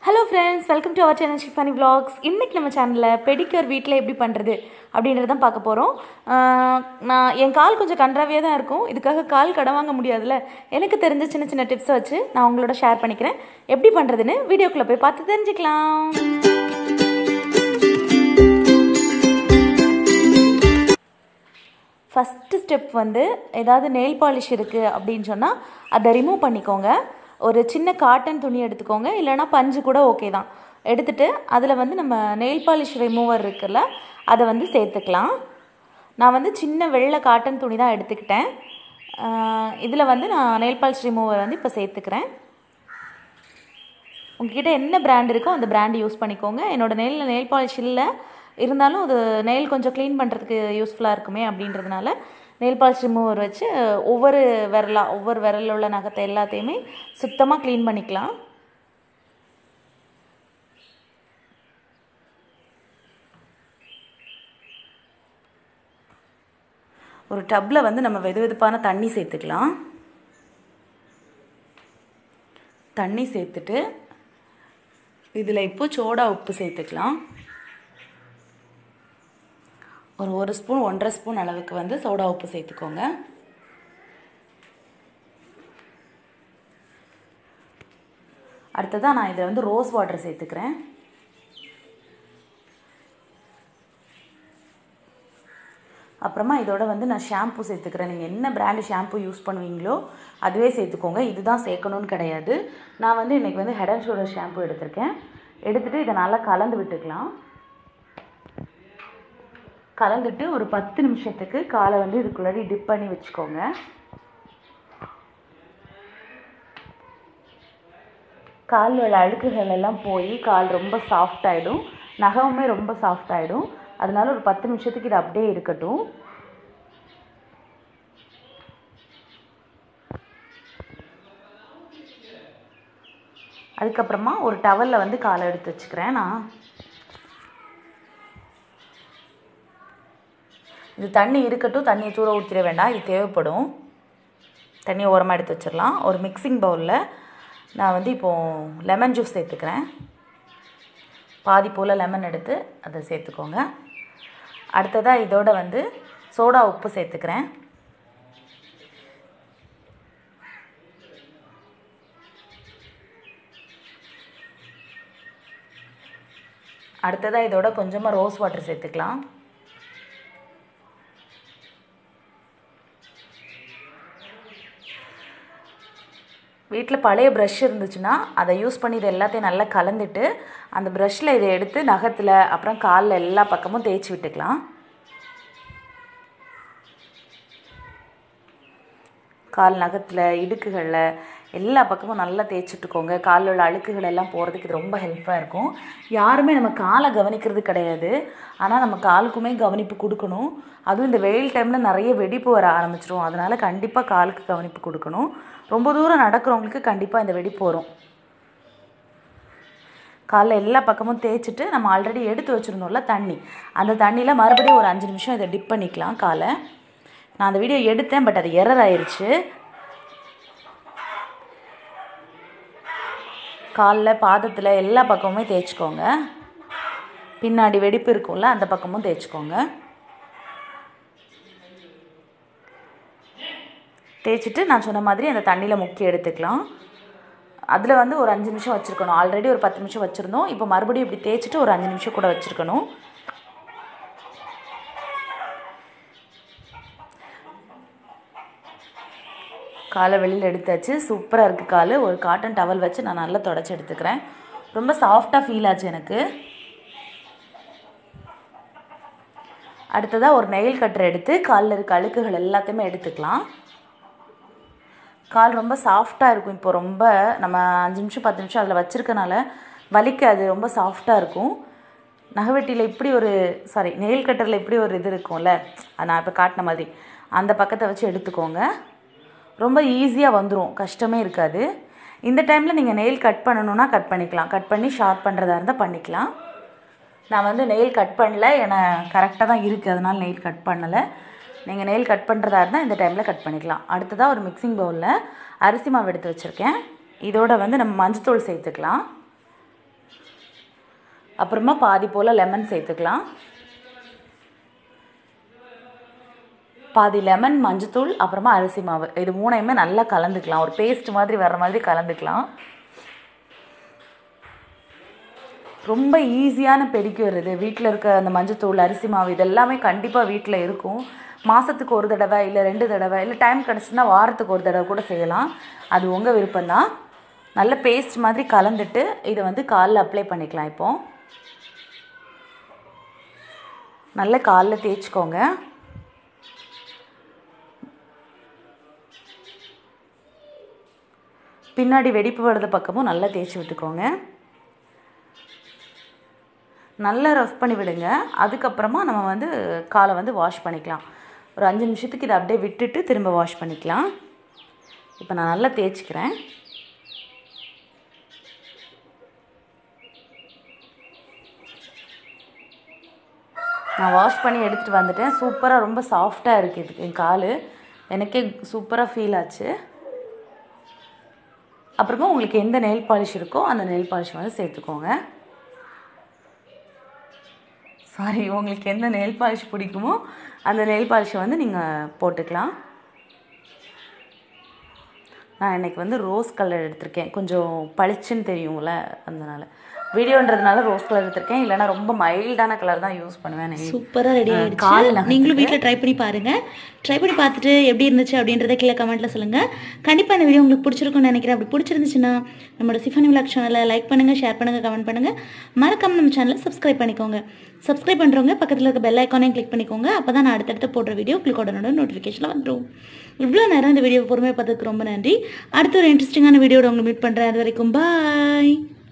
Hello friends welcome to our channel Shifani vlogs இன்னைக்கு நம்ம சேனலில் பெடிக்யூர் வீட்டில் எப்படி பண்ணுறது அப்படின்றத தான் பார்க்க போகிறோம் நான் என் கால் கொஞ்சம் கன்றாவே தான் இருக்கும் இதுக்காக கால் கடன் வாங்க முடியாதுல்ல எனக்கு தெரிஞ்ச சின்ன சின்ன டிப்ஸை வச்சு நான் உங்களோட ஷேர் பண்ணிக்கிறேன் எப்படி பண்ணுறதுன்னு வீடியோக்குள்ளே போய் பார்த்து தெரிஞ்சுக்கலாம் ஃபஸ்ட்டு ஸ்டெப் வந்து ஏதாவது நெயில் பாலிஷ் இருக்குது அப்படின்னு சொன்னால் அதை ரிமூவ் பண்ணிக்கோங்க ஒரு சின்ன காட்டன் துணி எடுத்துக்கோங்க இல்லைனா பஞ்சு கூட ஓகே தான் எடுத்துட்டு அதில் வந்து நம்ம நெயில் பாலிஷ் ரிமூவர் இருக்குல்ல அதை வந்து சேர்த்துக்கலாம் நான் வந்து சின்ன வெள்ளை காட்டன் துணி தான் எடுத்துக்கிட்டேன் இதில் வந்து நான் நெயில் பாலிஷ் ரிமூவர் வந்து இப்போ சேர்த்துக்கிறேன் உங்ககிட்ட என்ன பிராண்ட் இருக்கோ அந்த பிராண்ட் யூஸ் பண்ணிக்கோங்க என்னோடய நெயில் நெயில் பாலிஷ் இல்லை இருந்தாலும் அது நெயில் கொஞ்சம் க்ளீன் பண்ணுறதுக்கு யூஸ்ஃபுல்லாக இருக்குமே அப்படின்றதுனால நெயில் பாலிஷ் ரிமூவர் வச்சு ஒவ்வொரு விரலாக ஒவ்வொரு விரலில் உள்ள நகத்தை எல்லாத்தையுமே சுத்தமாக க்ளீன் பண்ணிக்கலாம் ஒரு டப்பில் வந்து நம்ம வெது வெதுப்பான தண்ணி சேர்த்துக்கலாம் தண்ணி சேர்த்துட்டு இதில் இப்போ சோடா உப்பு சேர்த்துக்கலாம் ஒரு ஒரு ஸ்பூன் ஒன்றரை ஸ்பூன் அளவுக்கு வந்து சோடா உப்பு சேர்த்துக்கோங்க அடுத்ததாக நான் இதில் வந்து ரோஸ் வாட்டர் சேர்த்துக்கிறேன் அப்புறமா இதோட வந்து நான் ஷாம்பு சேர்த்துக்கிறேன் நீங்கள் என்ன பிராண்டு ஷாம்பு யூஸ் பண்ணுவீங்களோ அதுவே சேர்த்துக்கோங்க இதுதான் சேர்க்கணும்னு கிடையாது நான் வந்து இன்றைக்கி வந்து ஹெட் அண்ட் ஷோல்டர் ஷாம்பு எடுத்திருக்கேன் எடுத்துகிட்டு இதை நல்லா கலந்து விட்டுக்கலாம் கலந்துட்டு ஒரு பத்து நிமிஷத்துக்கு காலை வந்து இதுக்குள்ளாடி டிப் பண்ணி வச்சுக்கோங்க காலில் உள்ள அழுக்குகள் எல்லாம் போய் கால் ரொம்ப சாஃப்ட் ஆகிடும் நகமுமே ரொம்ப சாஃப்ட் ஆகிடும் அதனால ஒரு பத்து நிமிஷத்துக்கு இது அப்படியே இருக்கட்டும் அதுக்கப்புறமா ஒரு டவலில் வந்து காலை எடுத்து வச்சுக்கிறேன் நான் இது தண்ணி இருக்கட்டும் தண்ணியை தூர ஊற்றிட வேண்டாம் இது தேவைப்படும் தண்ணியை ஓரமாக எடுத்து வச்சிடலாம் ஒரு மிக்சிங் பவுலில் நான் வந்து இப்போது லெமன் ஜூஸ் சேர்த்துக்கிறேன் பாதி போல் லெமன் எடுத்து அதை சேர்த்துக்கோங்க அடுத்ததாக இதோட வந்து சோடா உப்பு சேர்த்துக்கிறேன் அடுத்ததாக இதோட கொஞ்சமாக ரோஸ் வாட்டர் சேர்த்துக்கலாம் வீட்டில் பழைய ப்ரஷ் இருந்துச்சுன்னா அதை யூஸ் பண்ணி இதை எல்லாத்தையும் நல்லா கலந்துட்டு அந்த ப்ரஷ்ஷில் இதை எடுத்து நகத்தில் அப்புறம் காலில் எல்லா பக்கமும் தேய்ச்சி விட்டுக்கலாம் கால் நகத்தில் இடுக்குகளில் எல்லா பக்கமும் நல்லா தேய்ச்சிட்டுக்கோங்க காலில் உள்ள அழுக்குகள் எல்லாம் போகிறதுக்கு இது ரொம்ப ஹெல்ப்பாக இருக்கும் யாருமே நம்ம காலை கவனிக்கிறது கிடையாது ஆனால் நம்ம காலுக்குமே கவனிப்பு கொடுக்கணும் அதுவும் இந்த வெயில் டைமில் நிறைய வெடிப்பு வர ஆரம்பிச்சிரும் அதனால் கண்டிப்பாக காலுக்கு கவனிப்பு கொடுக்கணும் ரொம்ப தூரம் நடக்கிறவங்களுக்கு கண்டிப்பாக இந்த வெடிப்பு வரும் காலைல எல்லா பக்கமும் தேய்ச்சிட்டு நம்ம ஆல்ரெடி எடுத்து வச்சுருந்தோம்ல தண்ணி அந்த தண்ணியில் மறுபடியும் ஒரு அஞ்சு நிமிஷம் இதை டிப் பண்ணிக்கலாம் காலை நான் அந்த வீடியோ எடுத்தேன் பட் அது எரர் ஆயிடுச்சு காலில் பாதத்தில் எல்லா பக்கமுமே தேய்ச்சிக்கோங்க பின்னாடி வெடிப்பு இருக்கும்ல அந்த பக்கமும் தேய்ச்சிக்கோங்க தேய்ச்சிட்டு நான் சொன்ன மாதிரி அந்த தண்ணியில் முக்கி எடுத்துக்கலாம் அதில் வந்து ஒரு அஞ்சு நிமிஷம் வச்சுருக்கணும் ஆல்ரெடி ஒரு பத்து நிமிஷம் வச்சுருந்தோம் இப்போ மறுபடியும் இப்படி தேய்ச்சிட்டு ஒரு அஞ்சு நிமிஷம் கூட வச்சுருக்கணும் காலை வெளியில் எடுத்தாச்சு சூப்பராக இருக்குது கால் ஒரு காட்டன் டவல் வச்சு நான் நல்லா தொடச்சி எடுத்துக்கிறேன் ரொம்ப சாஃப்டாக ஃபீல் ஆச்சு எனக்கு அடுத்ததாக ஒரு நெயில் கட்டர் எடுத்து காலில் இருக்க அழுக்குகள் எல்லாத்தையுமே எடுத்துக்கலாம் கால் ரொம்ப சாஃப்டாக இருக்கும் இப்போ ரொம்ப நம்ம அஞ்சு நிமிஷம் பத்து நிமிஷம் அதில் வச்சுருக்கனால வலிக்காது ரொம்ப சாஃப்டாக இருக்கும் நகவெட்டியில் இப்படி ஒரு சாரி நெயில் கட்டரில் இப்படி ஒரு இது இருக்கும்ல நான் இப்போ காட்டின மாதிரி அந்த பக்கத்தை வச்சு எடுத்துக்கோங்க ரொம்ப ஈஸியாக வந்துடும் கஷ்டமே இருக்காது இந்த டைமில் நீங்கள் நெயில் கட் பண்ணணுன்னா கட் பண்ணிக்கலாம் கட் பண்ணி ஷார்ப் பண்ணுறதா இருந்தால் பண்ணிக்கலாம் நான் வந்து நெயில் கட் பண்ணல ஏன்னா கரெக்டாக தான் இருக்குது அதனால் நெயில் கட் பண்ணலை நீங்கள் நெயில் கட் பண்ணுறதா இருந்தால் இந்த டைமில் கட் பண்ணிக்கலாம் அடுத்ததாக ஒரு மிக்சிங் பவுலில் அரிசி மாவு எடுத்து வச்சுருக்கேன் இதோட வந்து நம்ம மஞ்சத்தூள் சேர்த்துக்கலாம் அப்புறமா பாதி போல் லெமன் சேர்த்துக்கலாம் பாதி லெமன் மஞ்சத்தூள் அப்புறமா அரிசி மாவு இது மூணையுமே நல்லா கலந்துக்கலாம் ஒரு பேஸ்ட் மாதிரி வர்ற மாதிரி கலந்துக்கலாம் ரொம்ப ஈஸியான பெடிக்யூர் இது வீட்டில் இருக்க அந்த மஞ்சத்தூள் அரிசி மாவு இது எல்லாமே கண்டிப்பாக வீட்டில் இருக்கும் மாதத்துக்கு ஒரு தடவை இல்லை ரெண்டு தடவை இல்லை டைம் கிடச்சுன்னா வாரத்துக்கு ஒரு தடவை கூட செய்யலாம் அது உங்கள் விருப்பம்தான் நல்ல பேஸ்ட் மாதிரி கலந்துட்டு இதை வந்து காலில் அப்ளை பண்ணிக்கலாம் இப்போது நல்ல காலில் தேய்ச்சிக்கோங்க பின்னாடி வெடிப்பு வர்றது பக்கமும் நல்லா தேய்ச்சி விட்டுக்கோங்க நல்லா ரஃப் பண்ணி விடுங்க அதுக்கப்புறமா நம்ம வந்து காலை வந்து வாஷ் பண்ணிக்கலாம் ஒரு அஞ்சு நிமிஷத்துக்கு இதை அப்படியே விட்டுட்டு திரும்ப வாஷ் பண்ணிக்கலாம் இப்போ நான் நல்லா தேய்ச்சிக்கிறேன் நான் வாஷ் பண்ணி எடுத்துகிட்டு வந்துட்டேன் சூப்பராக ரொம்ப சாஃப்டாக இருக்குது இது என் கால் எனக்கே சூப்பராக ஃபீல் ஆச்சு அப்புறமா உங்களுக்கு எந்த நெயில் பாலிஷ் இருக்கோ அந்த நெயில் பாலிஷ் வந்து சேர்த்துக்கோங்க சாரி உங்களுக்கு எந்த நெயில் பாலிஷ் பிடிக்குமோ அந்த நெயில் பாலிஷை வந்து நீங்கள் போட்டுக்கலாம் நான் இன்றைக்கி வந்து ரோஸ் கலர் எடுத்திருக்கேன் கொஞ்சம் பளிச்சுன்னு தெரியும்ல அதனால வீடியோன்றதுனால ரோஸ் கலர் எடுத்திருக்கேன் இல்லைனா ரொம்ப மைல்டான கலர் தான் யூஸ் பண்ணுவேன் nail. சூப்பராக ரெடி கால் ஆயிடுச்சு நகத்துக்கு. நீங்களும் வீட்டில் ட்ரை பண்ணி பாருங்க ட்ரை பண்ணி பார்த்துட்டு எப்படி இருந்துச்சு அப்படின்றத கீழே கமெண்ட்ல சொல்லுங்க கண்டிப்பாக இந்த வீடியோ உங்களுக்கு பிடிச்சிருக்கும்னு நினைக்கிறேன் அப்படி பிடிச்சிருந்துச்சுன்னா நம்மளோட சிஃபனி விளாக் சேனலை லைக் பண்ணுங்க ஷேர் பண்ணுங்க கமெண்ட் பண்ணுங்க மறக்காம நம்ம சேனலை சப்ஸ்கிரைப் பண்ணிக்கோங்க சப்ஸ்கிரைப் பண்றவங்க பக்கத்தில் இருக்க பெல் ஐக்கானையும் கிளிக் பண்ணிக்கோங்க அப்போ தான் நான் அடுத்தடுத்து போடுற வீடியோ உங்களுக்கு உடனே நோட்டிஃபிகேஷனில் வந்துடும் இவ்வளோ நேரம் இந்த வீடியோ பொறுமையாக பார்த்ததுக்கு ரொம்ப நன்றி அடுத்த ஒரு இன்ட்ரெஸ்டிங்கான வீடியோட உங்களை மீட் பண்ணுறேன் அது வரைக்கும் பாய்